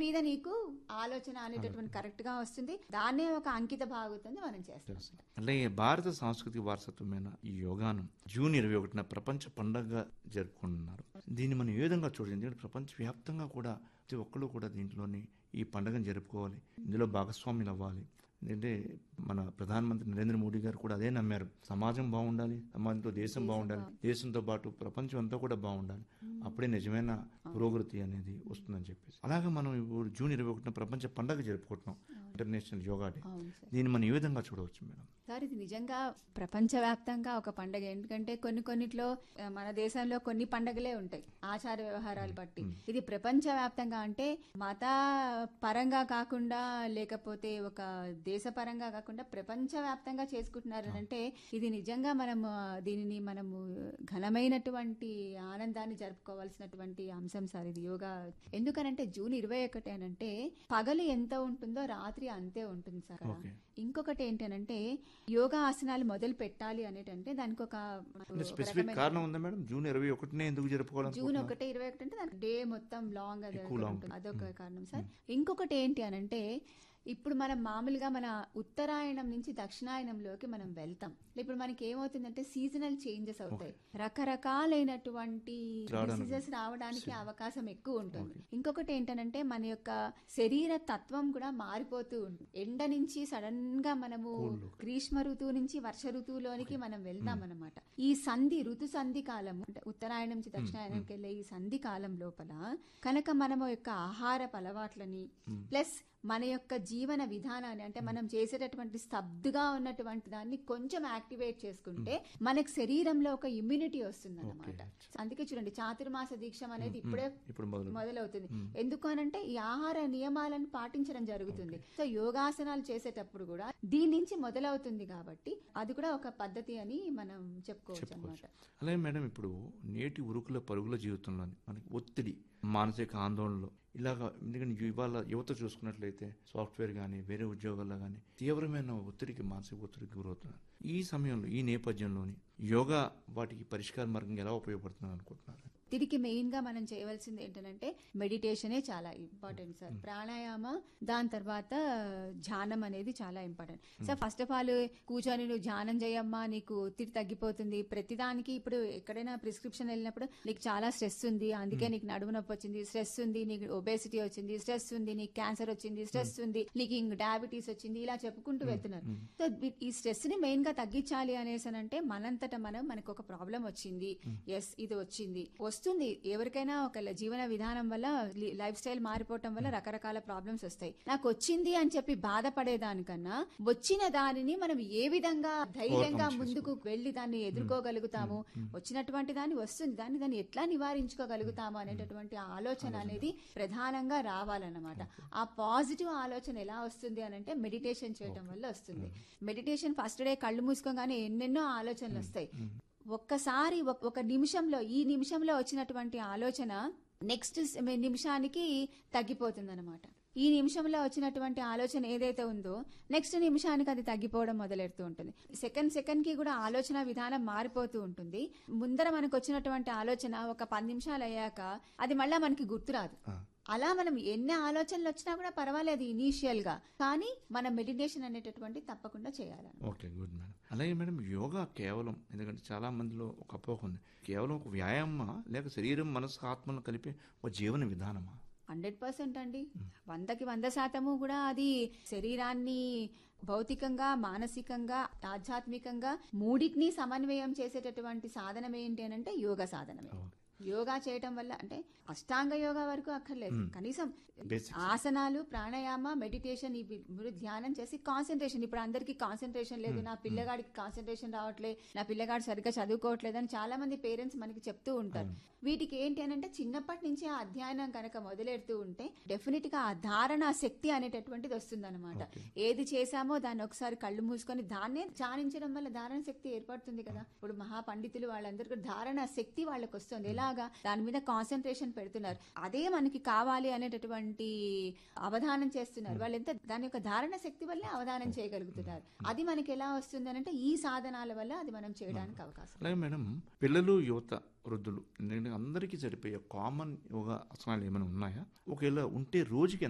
మీద నీకు ఆలోచన అనేటటువంటి కరెక్ట్ గా వస్తుంది దాన్నే ఒక అంకిత భాగుతుంది మనం చేస్తాం అలాగే భారత సాంస్కృతిక వారసత్వమైన ఈ యోగాను జూన్ ఇరవై ఒకటిన ప్రపంచ పండగగా జరుపుకుంటున్నారు దీన్ని మనం ఏ విధంగా చూడాలి ఎందుకంటే ప్రపంచ వ్యాప్తంగా కూడా ప్రతి ఒక్కరు కూడా దీంట్లోని ఈ పండుగను జరుపుకోవాలి ఇందులో భాగస్వాములు అవ్వాలి ఎందుకంటే మన ప్రధానమంత్రి నరేంద్ర మోడీ గారు కూడా అదే నమ్మారు సమాజం బాగుండాలి సమాజంతో దేశం బాగుండాలి దేశంతో పాటు ప్రపంచం అంతా కూడా బాగుండాలి అప్పుడే నిజమైన పురోగతి అనేది వస్తుందని చెప్పేసి అలాగే మనం ఇప్పుడు జూన్ ఇరవై ఒకటిన ప్రపంచ పండగ జరుపుకుంటున్నాం ఇంటర్నేషనల్ యోగా డే అవును సార్ దీన్ని మనం ఏ విధంగా చూడవచ్చు మేడం సార్ ఇది నిజంగా ప్రపంచవ్యాప్తంగా ఒక పండగ ఎందుకంటే కొన్ని కొన్నిట్లో ఆ, మన దేశంలో కొన్ని పండగలే ఉంటాయి ఆచార వ్యవహారాలు బట్టి ఇది ప్రపంచవ్యాప్తంగా అంటే మత పరంగా కాకుండా లేకపోతే ఒక దేశ పరంగా కాకుండా ప్రపంచవ్యాప్తంగా చేసుకుంటున్నారు అంటే ఇది నిజంగా మనము ఆ, దీనిని మనము ఘనమైనటువంటి ఆనందాన్ని జరుపుకోవాల్సినటువంటి అంశం సార్ ఇది యోగా ఎందుకనంటే జూన్ ఇరవై ఒకటి అనంటే పగలు ఎంత ఉంటుందో రాత్రి అంతే ఉంటుంది సార్ అక్కడ. ఓకే. ఇంకొకటి ఏంటనంటే యోగా ఆసనాలు మొదలు పెట్టాలి అనేటంటే దానికి ఒక అంటే ఒక స్పెసిఫిక్ రకమైన- కారణం ఉందా మేడం జూన్ ఇరవై ఒకటినే ఎందుకు జూన్ జరుపుకోవాలనుకుంటున్నారు ఒకటి ఇరవై ఒకటి అంటే దానికి డే మొత్తం లాంగ్ అది ఎక్కువ long. ఉంటుంది. అదొక కారణం సార్ ఇంకొకటి ఏంటి అనంటే ఇప్పుడు మనం మామూలుగా మన ఉత్తరాయణం నుంచి దక్షిణాయనంలోకి మనం వెళ్తాం ఇప్పుడు మనకి ఏమవుతుందంటే సీజనల్ చేంజెస్ అవుతాయి రకరకాలైనటువంటి రావడానికి. డిసీజెస్ రావడానికి అవకాశం ఎక్కువ ఉంటుంది ఇంకొకటి ఏంటనంటే మన యొక్క శరీర తత్వం కూడా మారిపోతూ ఉంటుంది ఎండ నుంచి సడన్ గా మనము గ్రీష్మ ఋతువు నుంచి వర్ష ఋతువులోనికి మనం వెళ్దాం అనమాట ఈ సంధి ఋతు సంధి కాలం అంటే ఉత్తరాయణం నుంచి దక్షిణాయనంకి వెళ్ళే ఈ సంధి కాలం లోపల కనుక మనము యొక్క ఆహారపు అలవాట్లని ప్లస్ మన యొక్క జీవన విధానాన్ని అంటే మనం చేసేటటువంటి స్తబ్దుగా ఉన్నటువంటి దాన్ని కొంచెం యాక్టివేట్ చేసుకుంటే మనకు శరీరంలో ఒక ఇమ్యూనిటీ వస్తుంది అనమాట అందుకే చూడండి చాతుర్మాస దీక్ష అనేది ఇప్పుడే ఇప్పుడు మొదలు మొదలవుతుంది ఎందుకు అనంటే ఈ ఆహార నియమాలను పాటించడం జరుగుతుంది సో యోగాసనాలు చేసేటప్పుడు కూడా దీని నుంచి మొదలవుతుంది కాబట్టి అది కూడా ఒక పద్ధతి అని మనం చెప్పుకోవచ్చు అనమాట అలాగే మేడం ఇప్పుడు నేటి ఉరుకుల పరుగుల జీవితంలో మనకి ఒత్తిడి మానసిక ఆందోళనలు ఇలాగా ఎందుకంటే ఇవాళ యువత చూసుకున్నట్లయితే సాఫ్ట్వేర్ కానీ వేరే ఉద్యోగాల్లో కానీ తీవ్రమైన ఒత్తిడికి మానసిక ఒత్తిడికి గురవుతున్నారు ఈ సమయంలో ఈ నేపథ్యంలోని యోగా వాటికి పరిష్కార మార్గం ఎలా ఉపయోగపడుతుంది అనుకుంటున్నారు దీనికి మెయిన్ గా మనం చేయవలసింది ఏంటంటే మెడిటేషనే చాలా ఇంపార్టెంట్ సార్ ప్రాణాయామ దాని తర్వాత ధ్యానం అనేది చాలా important sir first of all కూర్చొని నువ్వు ధ్యానం చేయమ్మా నీకు ఒత్తిడి తగ్గిపోతుంది ప్రతిదానికి ఇప్పుడు ఎక్కడైనా ప్రిస్క్రిప్షన్ వెళ్ళినప్పుడు నీకు చాలా స్ట్రెస్ ఉంది అందుకే నీకు నడుము నొప్పి వచ్చింది స్ట్రెస్ ఉంది నీకు ఒబేసిటీ వచ్చింది స్ట్రెస్ ఉంది నీకు క్యాన్సర్ వచ్చింది స్ట్రెస్ ఉంది నీకు ఇంక డయాబెటీస్ వచ్చింది ఇలా చెప్పుకుంటూ వెళ్తున్నారు సో వీ- ఈ స్ట్రెస్ ని మెయిన్ గా తగ్గించాలి అనేసి అంటే మనంతట మనం మనకు ఒక ప్రాబ్లం వచ్చింది ఎస్ ఇది వచ్చింది వస్తుంది ఎవరికైనా ఒక ల- జీవన విధానం వల్ల లి- లైఫ్ స్టైల్ మారిపోవటం వల్ల రకరకాల ప్రాబ్లమ్స్ వస్తాయి నాకు వచ్చింది అని చెప్పి బాధపడేదానికన్నా వచ్చిన దానిని మనం ఏ విధంగా ధైర్యంగా ముందుకు వెళ్లి దాన్ని ఎదుర్కోగలుగుతాము వచ్చినటువంటి దాన్ని వస్తుంది దాన్ని దాన్ని ఎట్లా నివారించుకోగలుగుతాము అనేటటువంటి ఆలోచన అనేది ప్రధానంగా రావాలన్నమాట ఆ పాజిటివ్ ఆలోచన ఎలా వస్తుంది అని అంటే మెడిటేషన్ చేయటం వల్ల వస్తుంది మెడిటేషన్ ఫస్ట్ డే కళ్ళు మూసుకోగానే ఎన్నెన్నో ఆలోచనలు వస్తాయి ఒక్కసారి ఒక- ఒక నిమిషంలో ఈ నిమిషంలో వచ్చినటువంటి ఆలోచన నెక్స్ట్ నిమిషానికి తగ్గిపోతుంది అనమాట ఈ నిమిషంలో వచ్చినటువంటి ఆలోచన ఏదైతే ఉందో నెక్స్ట్ నిమిషానికి అది తగ్గిపోవడం మొదలెడుతూ ఉంటుంది సెకండ్ సెకండ్ కి కూడా ఆలోచన విధానం మారిపోతూ ఉంటుంది ముందర మనకు వచ్చినటువంటి ఆలోచన ఒక పది నిమిషాలు అయ్యాక అది మళ్ళా మనకి గుర్తురాదు అలా మనం ఎన్ని ఆలోచనలు వచ్చినా కూడా పర్వాలేదు ఇనీషియల్ గా కానీ మనం మెడిటేషన్ అనేటటువంటి తప్పకుండా చేయాలి ఓకే గుడ్ మేడం అలాగే మేడం యోగా కేవలం ఎందుకంటే చాలా మందిలో ఒక అపోహ ఉంది కేవలం ఒక వ్యాయామమా లేక శరీరం మనసు ఆత్మను కలిపే ఒక జీవన విధానమా హండ్రెడ్ పర్సెంట్ అండి వందకి వంద శాతము కూడా అది శరీరాన్ని భౌతికంగా మానసికంగా ఆధ్యాత్మికంగా మూడింటిని సమన్వయం చేసేటటువంటి సాధనం ఏంటి అని అంటే యోగ సాధనమే యోగా చేయటం వల్ల అంటే అష్టాంగ యోగా వరకు అక్కర్లేదు కనీసం Basics. ఆసనాలు ప్రాణాయామ మెడిటేషన్ ఇవి మీరు ధ్యానం చేసి కాన్సన్ట్రేషన్ ఇప్పుడు అందరికీ కాన్సన్ట్రేషన్ లేదు నా పిల్లగాడికి కాన్సన్ట్రేషన్ రావట్లే నా పిల్లగాడు సరిగ్గా చదువుకోవట్లేదు అని చాలా మంది పేరెంట్స్ మనకి చెప్తూ ఉంటారు వీటికి ఏంటి అని అంటే చిన్నప్పటి నుంచి ఆ అధ్యయనం కనుక మొదలెడుతూ ఉంటే డెఫినెట్ గా ఆ ధారణ శక్తి అనేటటువంటిది వస్తుంది ఏది చేశామో దాన్ని ఒకసారి కళ్ళు మూసుకొని దాన్నే ధ్యానించడం వల్ల ధారణ శక్తి ఏర్పడుతుంది కదా ఇప్పుడు మహా పండితులు వాళ్ళందరూ కూడా ధారణ శక్తి వాళ్ళకి వస్తుంది ఎలాగా దాని మీద కాన్సన్ట్రేషన్ పెడుతున్నారు అదే మనకి కావాలి అనేటటువంటి అవధానం చేస్తున్నారు వాళ్ళు ఎంత దాని యొక్క ధారణ శక్తి వల్లే అవధానం చేయగలుగుతున్నారు అది మనకి ఎలా వస్తుంది అంటే ఈ సాధనాల వల్ల అది మనం చేయడానికి అవకాశం అలాగే మేడం పిల్లలు యువత వృద్ధులు ఎందుకంటే అందరికీ సరిపోయే కామన్ యోగా ఆసనాలు ఏమైనా ఉన్నాయా ఒకవేళ ఉంటే రోజుకి